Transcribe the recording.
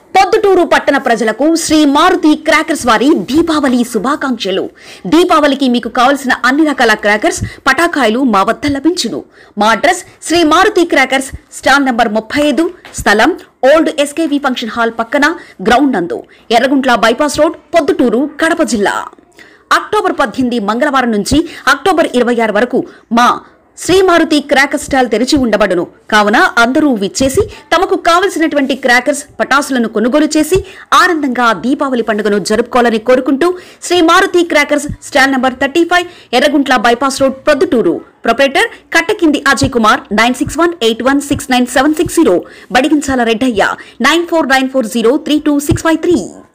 పొద్దుటూరు పట్టణ ప్రజలకు శ్రీ మారుతి క్రాకర్స్ వారి దీపావళి శుభాకాంక్షలు దీపావళికి మీకు కావలసిన అన్ని రకాల క్రాకర్స్ పటాకాయలు మా వద్ద లభించును మా address Shri Maruti crackers stall number ముప్పై ఐదు స్థలం ఓల్డ్ ఎస్కేవి ఫంక్షన్ హాల్ పక్కన గ్రౌండ్ నందు ఎర్రగుంట్ల బైపాస్ రోడ్ పొద్దుటూరు కడప జిల్లా అక్టోబర్ పద్దెనిమిది మంగళవారం నుంచి అక్టోబర్ ఇరవై ఆరు వరకు మా శ్రీమారుతి క్రాకర్ స్టాల్ తెరిచి ఉండబడును కావున అందరూ విచ్చేసి తమకు కావలసినటువంటి క్రాకర్స్ పటాసులను కొనుగోలు చేసి ఆనందంగా దీపావళి పండుగను జరుపుకోవాలని కోరుకుంటూ Shri Maruti crackers stall number thirty five Yerraguntla bypass road Proddatur proprietor Kattakindi Ajay Kumar nine six one eight one six nine seven six zero Badiginchala Reddaiah nine four nine four zero three two six five three